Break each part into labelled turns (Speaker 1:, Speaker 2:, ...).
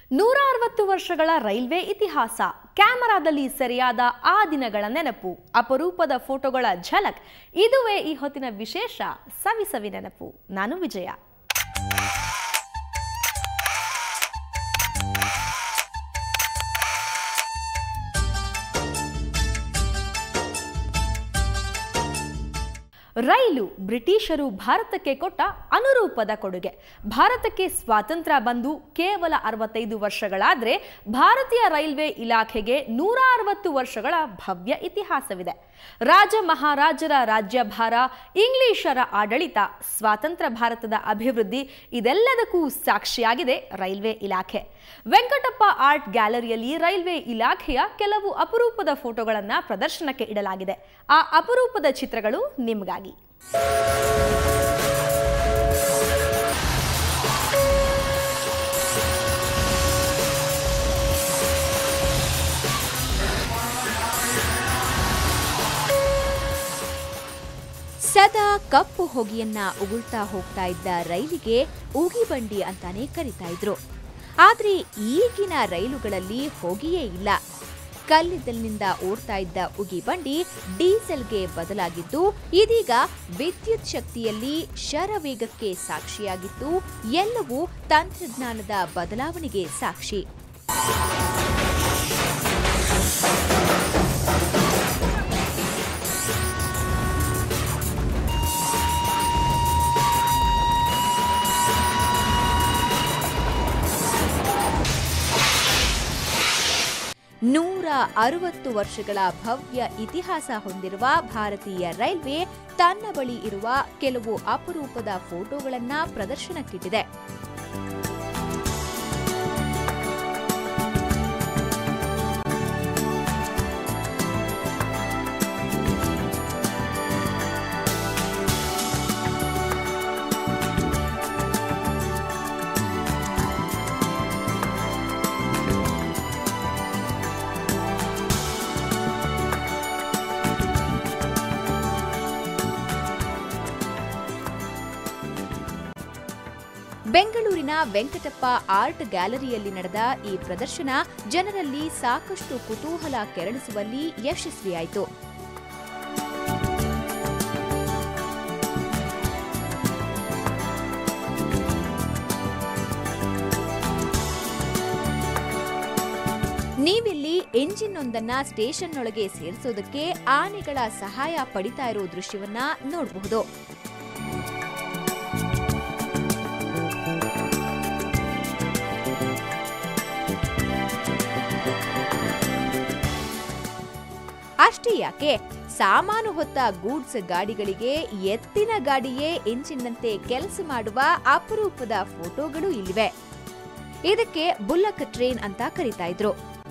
Speaker 1: ನೂರ ಅರವತ್ತು ವರ್ಷಗಳ ರೈಲ್ವೆ ಇತಿಹಾಸ ಕ್ಯಾಮರಾದಲ್ಲಿ ಸರಿಯಾದ ಆ ದಿನಗಳ ನೆನಪು ಅಪರೂಪದ ಫೋಟೋಗಳ ಝಲಕ್ ಇದುವೇ ಈ ಹೊತ್ತಿನ ವಿಶೇಷ ಸವಿ ಸವಿ ನೆನಪು ನಾನು ವಿಜಯ ರೈಲು ಬ್ರಿಟಿಷರು ಭಾರತಕ್ಕೆ ಕೊಟ್ಟ ಅನುರೂಪದ ಕೊಡುಗೆ ಭಾರತಕ್ಕೆ ಸ್ವಾತಂತ್ರ್ಯ ಬಂದು ಕೇವಲ ಅರವತ್ತೈದು ವರ್ಷಗಳಾದರೆ ಭಾರತೀಯ ರೈಲ್ವೆ ಇಲಾಖೆಗೆ ನೂರ ಅರವತ್ತು ವರ್ಷಗಳ ಭವ್ಯ ಇತಿಹಾಸವಿದೆ ರಾಜ ಮಹಾರಾಜರ ರಾಜ್ಯಭಾರ ಇಂಗ್ಲಿಷರ ಆಡಳಿತ ಸ್ವಾತಂತ್ರ್ಯ ಭಾರತದ ಅಭಿವೃದ್ಧಿ ಇದೆಲ್ಲದಕ್ಕೂ ಸಾಕ್ಷಿಯಾಗಿದೆ ರೈಲ್ವೆ ಇಲಾಖೆ ವೆಂಕಟಪ್ಪ ಆರ್ಟ್ ಗ್ಯಾಲರಿಯಲ್ಲಿ ರೈಲ್ವೆ ಇಲಾಖೆಯ ಕೆಲವು ಅಪರೂಪದ ಫೋಟೋಗಳನ್ನು ಪ್ರದರ್ಶನಕ್ಕೆ ಇಡಲಾಗಿದೆ ಆ ಅಪರೂಪದ ಚಿತ್ರಗಳು ನಿಮಗಾಗಿ
Speaker 2: ಸದಾ ಕಪ್ಪು ಹೊಗೆಯನ್ನ ಉಗುಳ್ತಾ ಹೋಗ್ತಾ ಇದ್ದ ರೈಲಿಗೆ ಉಗಿಬಂಡಿ ಅಂತಾನೆ ಕರಿತಾ ಇದ್ರು ಆದ್ರೆ ಈಗಿನ ರೈಲುಗಳಲ್ಲಿ ಹೊಗೆಯೇ ಇಲ್ಲ ಕಲ್ಲಿದ್ದಲಿನಿಂದ ಓಡ್ತಾ ಇದ್ದ ಉಗಿಬಂಡಿ ಡೀಸೆಲ್ಗೆ ಬದಲಾಗಿದ್ದು ಇದೀಗ ವಿದ್ಯುತ್ ಶಕ್ತಿಯಲ್ಲಿ ಶರವೇಗಕ್ಕೆ ಸಾಕ್ಷಿಯಾಗಿದ್ದು ಎಲ್ಲವೂ ತಂತ್ರಜ್ಞಾನದ ಬದಲಾವಣೆಗೆ ಸಾಕ್ಷಿ ನೂರ ಅರವತ್ತು ವರ್ಷಗಳ ಭವ್ಯ ಇತಿಹಾಸ ಹೊಂದಿರುವ ಭಾರತೀಯ ರೈಲ್ವೆ ತನ್ನ ಬಳಿ ಇರುವ ಕೆಲವು ಅಪರೂಪದ ಫೋಟೋಗಳನ್ನ ಪ್ರದರ್ಶನಕ್ಕಿಟ್ಟಿದೆ ಬೆಂಗಳೂರಿನ ವೆಂಕಟಪ್ಪ ಆರ್ಟ್ ಗ್ಯಾಲರಿಯಲ್ಲಿ ನಡೆದ ಈ ಪ್ರದರ್ಶನ ಜನರಲ್ಲಿ ಸಾಕಷ್ಟು ಕುತೂಹಲ ಕೆರಳಿಸುವಲ್ಲಿ ಯಶಸ್ವಿಯಾಯಿತು ನೀವಿಲ್ಲಿ ಎಂಜಿನ್ ಒಂದನ್ನ ಸ್ಟೇಷನ್ ಒಳಗೆ ಸೇರಿಸೋದಕ್ಕೆ ಆನೆಗಳ ಸಹಾಯ ಪಡಿತಾ ಇರೋ ದೃಶ್ಯವನ್ನ ನೋಡಬಹುದು ಅಷ್ಟೇ ಯಾಕೆ ಸಾಮಾನು ಹೊತ್ತ ಗೂಡ್ಸ್ ಗಾಡಿಗಳಿಗೆ ಎತ್ತಿನ ಗಾಡಿಯೇ ಎಂಜಿನ್ನಂತೆ ಕೆಲಸ ಮಾಡುವ ಅಪರೂಪದ ಫೋಟೋಗಳು ಇಲ್ಲಿವೆ ಇದಕ್ಕೆ ಬುಲ್ಲಕ್ ಟ್ರೈನ್ ಅಂತ ಕರೀತಾ ಇದ್ರು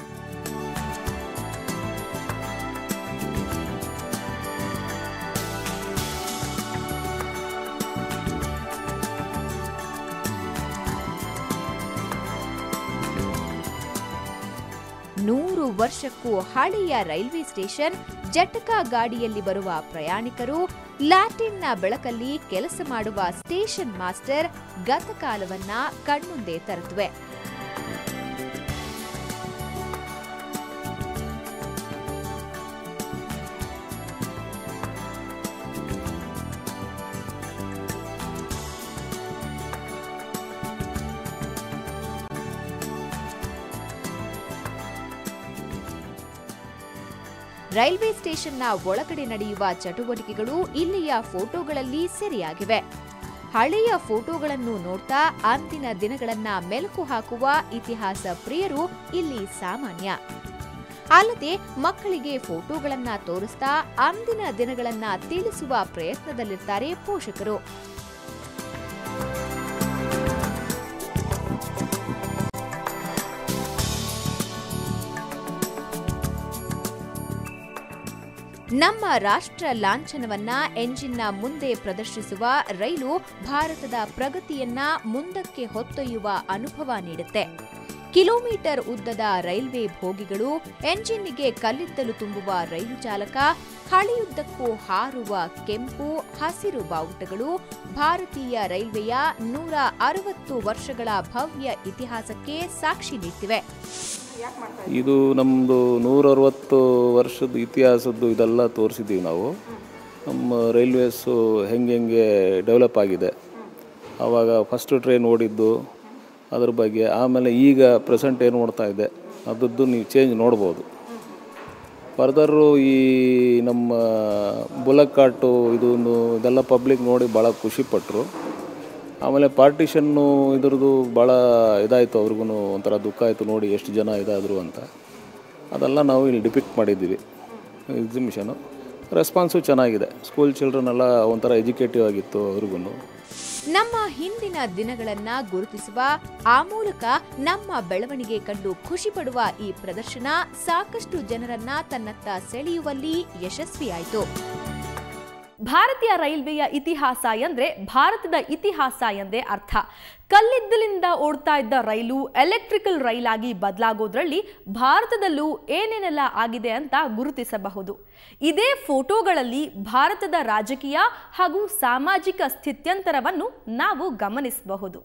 Speaker 2: ನೂರು ವರ್ಷಕ್ಕೂ ಹಳೆಯ ರೈಲ್ವೆ ಸ್ಟೇಷನ್ ಜಟಕ ಗಾಡಿಯಲ್ಲಿ ಬರುವ ಪ್ರಯಾಣಿಕರು ಲ್ಯಾಟಿನ್ನ ಬೆಳಕಲ್ಲಿ ಕೆಲಸ ಮಾಡುವ ಸ್ಟೇಷನ್ ಮಾಸ್ಟರ್ ಗತಕಾಲವನ್ನ ಕಣ್ಮುಂದೆ ತರುತ್ತವೆ ರೈಲ್ವೆ ಸ್ಟೇಷನ್ನ ಒಳಗಡೆ ನಡೆಯುವ ಚಟುವಟಿಕೆಗಳು ಇಲ್ಲಿಯ ಫೋಟೋಗಳಲ್ಲಿ ಸೆರೆಯಾಗಿವೆ ಹಳೆಯ ಫೋಟೋಗಳನ್ನು ನೋಡ್ತಾ ಅಂದಿನ ದಿನಗಳನ್ನ ಮೆಲುಕು ಹಾಕುವ ಇತಿಹಾಸ ಪ್ರಿಯರು ಇಲ್ಲಿ ಸಾಮಾನ್ಯ ಅಲ್ಲದೆ ಮಕ್ಕಳಿಗೆ ಫೋಟೋಗಳನ್ನ ತೋರಿಸ್ತಾ ಅಂದಿನ ದಿನಗಳನ್ನ ತಿಳಿಸುವ ಪ್ರಯತ್ನದಲ್ಲಿರ್ತಾರೆ ಪೋಷಕರು ನಮ್ಮ ರಾಷ್ಟ್ರ ಲಾಂಛನವನ್ನ ಎಂಜಿನ್ನ ಮುಂದೆ ಪ್ರದರ್ಶಿಸುವ ರೈಲು ಭಾರತದ ಪ್ರಗತಿಯನ್ನ ಮುಂದಕ್ಕೆ ಹೊತ್ತೊಯ್ಯುವ ಅನುಭವ ನೀಡುತ್ತೆ ಕಿಲೋಮೀಟರ್ ಉದ್ದದ ರೈಲ್ವೆ ಬೋಗಿಗಳು ಎಂಜಿನ್ನಿಗೆ ಕಲ್ಲಿದ್ದಲು ತುಂಬುವ ರೈಲು ಚಾಲಕ ಹಳಿಯುದ್ದಕ್ಕೂ ಹಾರುವ ಕೆಂಪು ಹಸಿರು ಬಾವುಟಗಳು ಭಾರತೀಯ ರೈಲ್ವೆಯ ನೂರ ಅರವತ್ತು ವರ್ಷಗಳ ಭವ್ಯ ಇತಿಹಾಸಕ್ಕೆ ಸಾಕ್ಷಿ ನೀಡ್ತಿವೆ
Speaker 3: ಇದು ನಮ್ಮದು ನೂರರವತ್ತು ವರ್ಷದ ಇತಿಹಾಸದ್ದು ಇದೆಲ್ಲ ತೋರಿಸಿದ್ದೀವಿ ನಾವು ನಮ್ಮ ರೈಲ್ವೇಸು ಹೆಂಗೆ ಹೆಂಗೆ ಡೆವಲಪ್ ಆಗಿದೆ ಆವಾಗ ಫಸ್ಟು ಟ್ರೈನ್ ಓಡಿದ್ದು ಅದ್ರ ಬಗ್ಗೆ ಆಮೇಲೆ ಈಗ ಪ್ರೆಸೆಂಟ್ ಏನು ನೋಡ್ತಾ ಇದೆ ಅದದ್ದು ನೀವು ಚೇಂಜ್ ನೋಡ್ಬೋದು ಫರ್ದರು ಈ ನಮ್ಮ ಬುಲಕ್ ಕಾರ್ಟು ಇದೊಂದು ಇದೆಲ್ಲ ಪಬ್ಲಿಕ್ ನೋಡಿ ಭಾಳ ಖುಷಿಪಟ್ಟರು ಆಮೇಲೆ ಪಾರ್ಟಿಷನ್ನು ಇದ್ರದ್ದು ಭಾಳ ಇದಾಯಿತು ಅವ್ರಿಗೂ ಒಂಥರ ದುಃಖ ಆಯಿತು ನೋಡಿ ಎಷ್ಟು ಜನ ಇದಾದರು ಅಂತ ಅದೆಲ್ಲ ನಾವು ಇಲ್ಲಿ ಡಿಪಿಕ್ಟ್ ಮಾಡಿದ್ದೀವಿ ಎಕ್ಸಿಬಿಷನು ರೆಸ್ಪಾನ್ಸು ಚೆನ್ನಾಗಿದೆ ಸ್ಕೂಲ್ ಚಿಲ್ಡ್ರನ್ ಎಲ್ಲ ಒಂಥರ ಎಜುಕೇಟಿವ್ ಆಗಿತ್ತು ಅವ್ರಿಗೂ
Speaker 2: ನಮ್ಮ ಹಿಂದಿನ ದಿನಗಳನ್ನ ಗುರುತಿಸುವ ಆ ಮೂಲಕ ನಮ್ಮ ಬೆಳವಣಿಗೆ ಕಂಡು ಖುಷಿ ಪಡುವ ಈ ಪ್ರದರ್ಶನ ಸಾಕಷ್ಟು ಜನರನ್ನ ತನ್ನತ್ತ ಸೆಳೆಯುವಲ್ಲಿ ಯಶಸ್ವಿಯಾಯಿತು
Speaker 1: ಭಾರತೀಯ ರೈಲ್ವೆಯ ಇತಿಹಾಸ ಎಂದ್ರೆ ಭಾರತದ ಇತಿಹಾಸ ಎಂದೇ ಅರ್ಥ ಕಲ್ಲಿದ್ದಲಿಂದ ಓಡ್ತಾ ಇದ್ದ ರೈಲು ಎಲೆಕ್ಟ್ರಿಕಲ್ ರೈಲಾಗಿ ಬದಲಾಗೋದ್ರಲ್ಲಿ ಭಾರತದಲ್ಲೂ ಏನೇನೆಲ್ಲ ಆಗಿದೆ ಅಂತ ಗುರುತಿಸಬಹುದು ಇದೇ ಫೋಟೋಗಳಲ್ಲಿ ಭಾರತದ ರಾಜಕೀಯ ಹಾಗೂ ಸಾಮಾಜಿಕ ಸ್ಥಿತ್ಯಂತರವನ್ನು ನಾವು ಗಮನಿಸಬಹುದು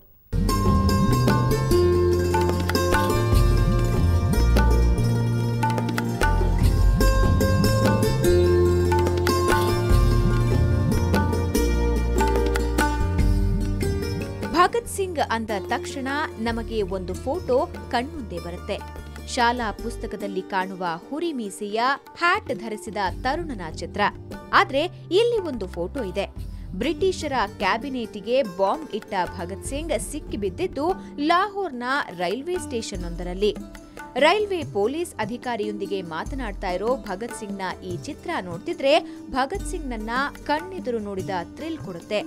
Speaker 2: ಭಗತ್ ಸಿಂಗ್ ಅಂದ ತಕ್ಷಣ ನಮಗೆ ಒಂದು ಫೋಟೋ ಕಣ್ಮುಂದೆ ಬರುತ್ತೆ ಶಾಲಾ ಪುಸ್ತಕದಲ್ಲಿ ಕಾಣುವ ಹುರಿ ಮೀಸೆಯ ಹ್ಯಾಟ್ ಧರಿಸಿದ ತರುಣನ ಚಿತ್ರ ಆದ್ರೆ ಇಲ್ಲಿ ಒಂದು ಫೋಟೋ ಇದೆ ಬ್ರಿಟಿಷರ ಕ್ಯಾಬಿನೆಟ್ಗೆ ಬಾಂಬ್ ಇಟ್ಟ ಭಗತ್ ಸಿಂಗ್ ಸಿಕ್ಕಿಬಿದ್ದಿದ್ದು ಲಾಹೋರ್ನ ರೈಲ್ವೆ ಸ್ಟೇಷನ್ ಒಂದರಲ್ಲಿ ರೈಲ್ವೆ ಪೊಲೀಸ್ ಅಧಿಕಾರಿಯೊಂದಿಗೆ ಮಾತನಾಡ್ತಾ ಇರೋ ಭಗತ್ ಸಿಂಗ್ನ ಈ ಚಿತ್ರ ನೋಡ್ತಿದ್ರೆ ಭಗತ್ ಸಿಂಗ್ನನ್ನ ಕಣ್ಣೆದುರು ನೋಡಿದ ಥ್ರಿಲ್ ಕೊಡುತ್ತೆ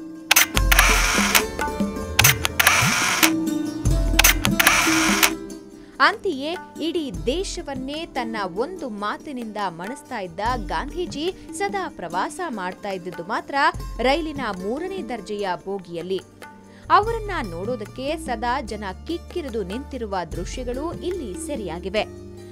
Speaker 2: ಅಂತೆಯೇ ಇಡೀ ದೇಶವನ್ನೇ ತನ್ನ ಒಂದು ಮಾತಿನಿಂದ ಮಣಿಸ್ತಾ ಇದ್ದ ಗಾಂಧೀಜಿ ಸದಾ ಪ್ರವಾಸ ಮಾಡ್ತಾ ಇದ್ದಿದ್ದು ಮಾತ್ರ ರೈಲಿನ ಮೂರನೇ ದರ್ಜೆಯ ಬೋಗಿಯಲ್ಲಿ ಅವರನ್ನ ನೋಡೋದಕ್ಕೆ ಸದಾ ಜನ ಕಿಕ್ಕಿರಿದು ನಿಂತಿರುವ ದೃಶ್ಯಗಳು ಇಲ್ಲಿ ಸೆರೆಯಾಗಿವೆ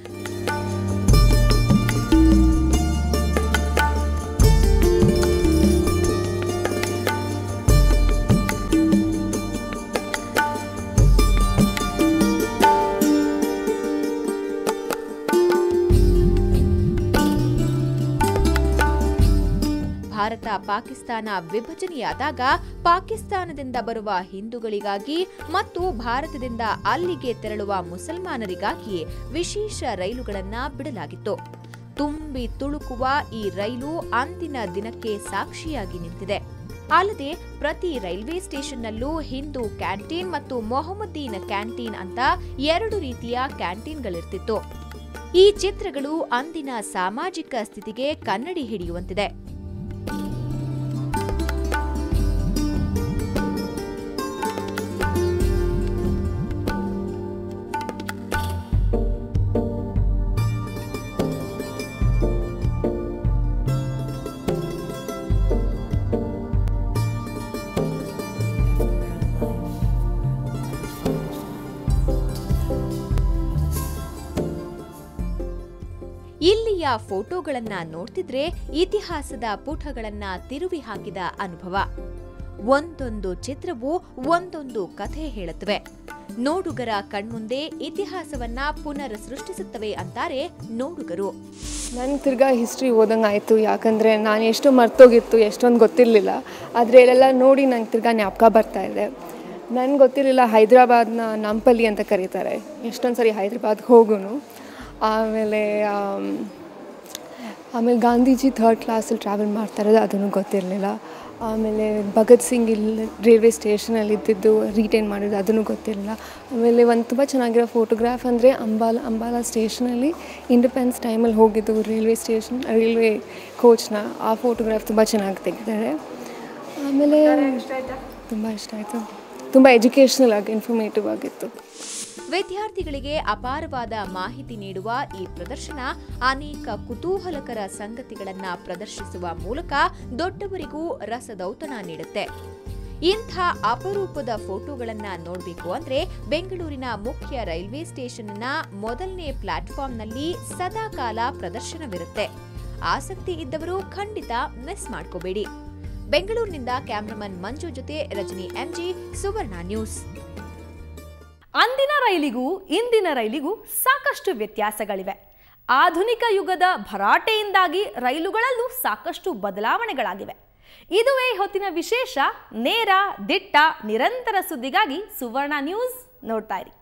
Speaker 2: ಭಾರತ ಪಾಕಿಸ್ತಾನ ವಿಭಜನೆಯಾದಾಗ ಪಾಕಿಸ್ತಾನದಿಂದ ಬರುವ ಹಿಂದೂಗಳಿಗಾಗಿ ಮತ್ತು ಭಾರತದಿಂದ ಅಲ್ಲಿಗೆ ತೆರಳುವ ಮುಸಲ್ಮಾನರಿಗಾಗಿ ವಿಶೇಷ ರೈಲುಗಳನ್ನ ಬಿಡಲಾಗಿತ್ತು ತುಂಬಿ ತುಳುಕುವ ಈ ರೈಲು ಅಂದಿನ ದಿನಕ್ಕೆ ಸಾಕ್ಷಿಯಾಗಿ ನಿಂತಿದೆ ಅಲ್ಲದೆ ಪ್ರತಿ ರೈಲ್ವೆ ಸ್ಟೇಷನ್ನಲ್ಲೂ ಹಿಂದೂ ಕ್ಯಾಂಟೀನ್ ಮತ್ತು ಮೊಹಮ್ಮದೀನ್ ಕ್ಯಾಂಟೀನ್ ಅಂತ ಎರಡು ರೀತಿಯ ಕ್ಯಾಂಟೀನ್ಗಳಿರ್ತಿತ್ತು ಈ ಚಿತ್ರಗಳು ಅಂದಿನ ಸಾಮಾಜಿಕ ಸ್ಥಿತಿಗೆ ಕನ್ನಡಿ ಹಿಡಿಯುವಂತಿದೆ ಇಲ್ಲಿಯ ಫೋಟೋಗಳನ್ನ ನೋಡ್ತಿದ್ರೆ ಇತಿಹಾಸದ ಪುಟಗಳನ್ನ ತಿರುವಿ ಹಾಕಿದ ಅನುಭವ ಒಂದೊಂದು ಚಿತ್ರವು ಒಂದೊಂದು ಕಥೆ ಹೇಳುತ್ತವೆ ನೋಡುಗರ ಕಣ್ಮುಂದೆ ಇತಿಹಾಸವನ್ನ ಪುನರ್ ಸೃಷ್ಟಿಸುತ್ತವೆ ಅಂತಾರೆ ನೋಡುಗರು
Speaker 4: ನನಗೆ ತಿರ್ಗಾ ಹಿಸ್ಟ್ರಿ ಓದಂಗೆ ಆಯಿತು ಯಾಕಂದರೆ ನಾನು ಎಷ್ಟು ಮರ್ತೋಗಿತ್ತು ಎಷ್ಟೊಂದು ಗೊತ್ತಿರಲಿಲ್ಲ ಆದರೆ ಇಲ್ಲೆಲ್ಲ ನೋಡಿ ನಂಗೆ ತಿರ್ಗಾ ಜ್ಞಾಪಕ ಬರ್ತಾ ಇದೆ ನನಗೆ ಗೊತ್ತಿರಲಿಲ್ಲ ಹೈದ್ರಾಬಾದ್ನ ನಂಪಲ್ಲಿ ಅಂತ ಕರೀತಾರೆ ಎಷ್ಟೊಂದು ಸರಿ ಹೈದ್ರಾಬಾದ್ಗೆ ಹೋಗುನು ಆಮೇಲೆ ಆಮ್, ಆಮೇಲೆ ಗಾಂಧೀಜಿ ಥರ್ಡ್ ಕ್ಲಾಸಲ್ಲಿ ಟ್ರಾವೆಲ್ ಮಾಡ್ತಾ ಇರೋದು ಅದನ್ನು ಗೊತ್ತಿರಲಿಲ್ಲ ಆಮೇಲೆ ಭಗತ್ ಸಿಂಗ್ ಇಲ್ಲಿ ರೈಲ್ವೆ ಸ್ಟೇಷನಲ್ಲಿ ಇದ್ದಿದ್ದು ರೀಟೈನ್ ಮಾಡಿದ್ದು ಅದನ್ನು ಗೊತ್ತಿರಲಿಲ್ಲ ಆಮೇಲೆ ಒಂದು ತುಂಬ ಚೆನ್ನಾಗಿರೋ ಫೋಟೋಗ್ರಾಫ್ ಅಂದರೆ ಅಂಬಾಲ ಅಂಬಾಲ ಸ್ಟೇಷನಲ್ಲಿ ಇಂಡಿಪೆಂಡೆನ್ಸ್ ಟೈಮಲ್ಲಿ ಹೋಗಿದ್ದು ರೈಲ್ವೆ ಸ್ಟೇಷನ್ ರೈಲ್ವೆ ಕೋಚ್ನ ಆ ಫೋಟೋಗ್ರಾಫ್ ತುಂಬ ಚೆನ್ನಾಗಿ ತೆಗೆದಿದ್ದಾರೆ ಆಮೇಲೆ ತುಂಬ ಇಷ್ಟ ಆಯಿತು ತುಂಬ ಎಜುಕೇಷ್ನಲ್ ಆಗಿ ಇನ್ಫಾರ್ಮೇಟಿವ್ ಆಗಿತ್ತು
Speaker 2: ವಿದ್ಯಾರ್ಥಿಗಳಿಗೆ ಅಪಾರವಾದ ಮಾಹಿತಿ ನೀಡುವ ಈ ಪ್ರದರ್ಶನ ಅನೇಕ ಕುತೂಹಲಕರ ಸಂಗತಿಗಳನ್ನ ಪ್ರದರ್ಶಿಸುವ ಮೂಲಕ ದೊಡ್ಡವರಿಗೂ ರಸದೌತಣ ನೀಡುತ್ತೆ ಇಂಥ ಅಪರೂಪದ ಫೋಟೋಗಳನ್ನ ನೋಡಬೇಕು ಅಂದ್ರೆ ಬೆಂಗಳೂರಿನ ಮುಖ್ಯ ರೈಲ್ವೆ ಸ್ಟೇಷನ್ನ ಮೊದಲನೇ ಪ್ಲಾಟ್ಫಾರ್ಮ್ನಲ್ಲಿ ಸದಾಕಾಲ ಪ್ರದರ್ಶನವಿರುತ್ತೆ ಆಸಕ್ತಿ ಇದ್ದವರು ಖಂಡಿತ ಮಿಸ್ ಮಾಡ್ಕೋಬೇಡಿ ಬೆಂಗಳೂರಿನಿಂದ ಕ್ಯಾಮ್ರಾಮನ್ ಮಂಜು ಜೊತೆ ರಜನಿ ಎಂಜಿ ಸುವರ್ಣ ನ್ಯೂಸ್
Speaker 1: ಅಂದಿನ ರೈಲಿಗೂ ಇಂದಿನ ರೈಲಿಗೂ ಸಾಕಷ್ಟು ವ್ಯತ್ಯಾಸಗಳಿವೆ ಆಧುನಿಕ ಯುಗದ ಭರಾಟೆಯಿಂದಾಗಿ ರೈಲುಗಳಲ್ಲೂ ಸಾಕಷ್ಟು ಬದಲಾವಣೆಗಳಾಗಿವೆ ಇದುವೇ ಹೊತ್ತಿನ ವಿಶೇಷ ನೇರ ದಿಟ್ಟ ನಿರಂತರ ಸುದ್ದಿಗಾಗಿ ಸುವರ್ಣ ನ್ಯೂಸ್ ನೋಡ್ತಾ ಇರಿ